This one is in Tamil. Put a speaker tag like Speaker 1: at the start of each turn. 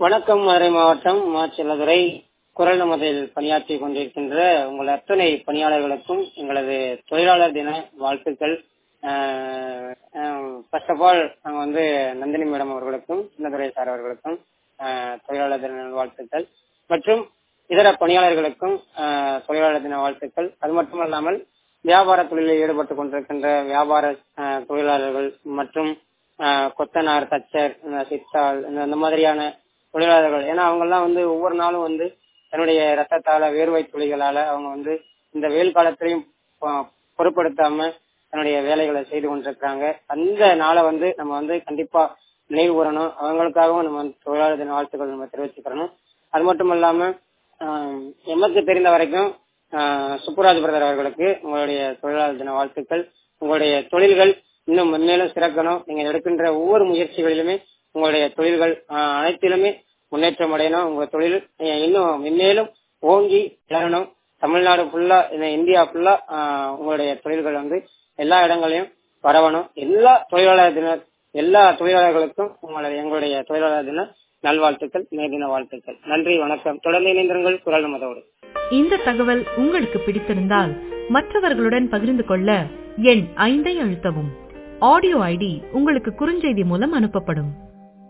Speaker 1: வணக்கம் மதுரை மாவட்டம் மாச்சலதுரை குரல் நமதில் பணியாற்றி கொண்டிருக்கின்ற உங்கள் அத்தனை பணியாளர்களுக்கும் எங்களது தொழிலாளர் தின வாழ்த்துக்கள் ஃபர்ஸ்ட் ஆஃப் ஆல் நாங்க வந்து நந்தினி மேடம் அவர்களுக்கும் சின்னதுரை சார் அவர்களுக்கும் ஆஹ், தொழிலாளர் தின வாழ்த்துக்கள் மற்றும் இதர பணியாளர்களுக்கும் ஆஹ், தொழிலாளர் தின வாழ்த்துக்கள் அது மட்டுமல்லாமல் வியாபார தொழிலில் ஈடுபட்டு கொண்டிருக்கின்ற வியாபார ஆஹ், தொழிலாளர்கள் மற்றும் ஆஹ், கொத்தனார் தச்சர் இந்த சித்தாள் இந்த- இந்த மாதிரியான தொழிலாளர்கள் ஏன்னா அவங்க எல்லாம் வந்து ஒவ்வொரு நாளும் வந்து தன்னுடைய ரத்தத்தால வேர்வை துளிகளால அவங்க வந்து இந்த வெயில் காலத்திலையும் பொ- பொருட்படுத்தாம தன்னுடைய வேலைகளை செய்து கொண்டிருக்கிறாங்க அந்த நாளை வந்து நம்ம வந்து கண்டிப்பா நினைவு கூறணும் அவங்களுக்காகவும் நம்ம வந்து தொழிலாளர் தின வாழ்த்துக்கள் நம்ம தெரிவிச்சுக்கிறணும் அது மட்டும் இல்லாம ஆஹ், எமக்கு தெரிந்த வரைக்கும் ஆஹ், சுப்புராஜ் பிரதர் அவர்களுக்கு உங்களுடைய தொழிலாளர் தின வாழ்த்துக்கள் உங்களுடைய தொழில்கள் இன்னும் மென்மேலும் சிறக்கணும் நீங்க எடுக்கின்ற ஒவ்வொரு முயற்சிகளிலுமே உங்களுடைய தொழில்கள் ஆஹ், அனைத்திலுமே முன்னேற்றம் அடையணும் உங்க தொழில் அஹ், இன்னும் மென்மேலும் ஓங்கி வளரணும் தமிழ்நாடு ஃபுல்லா இந்தியா ஃபுல்லா உங்களுடைய தொழில்கள் வந்து எல்லா இடங்களையும் பரவணும் எல்லா தொழிலாளர் தின எல்லா தொழிலாளர்களுக்கும் உங்களுடைய எங்களுடைய தொழிலாளர் தின நல்வாழ்த்துக்கள் மே தின வாழ்த்துக்கள் நன்றி வணக்கம் தொடர்ந்து இணைந்திருங்கள் குரல் நமதோடு
Speaker 2: இந்த தகவல் உங்களுக்கு பிடித்திருந்தால் மற்றவர்களுடன் பகிர்ந்து கொள்ள எண் ஐந்தை அழுத்தவும் ஆடியோ ஐடி உங்களுக்கு குறுஞ்செய்தி மூலம் அனுப்பப்படும்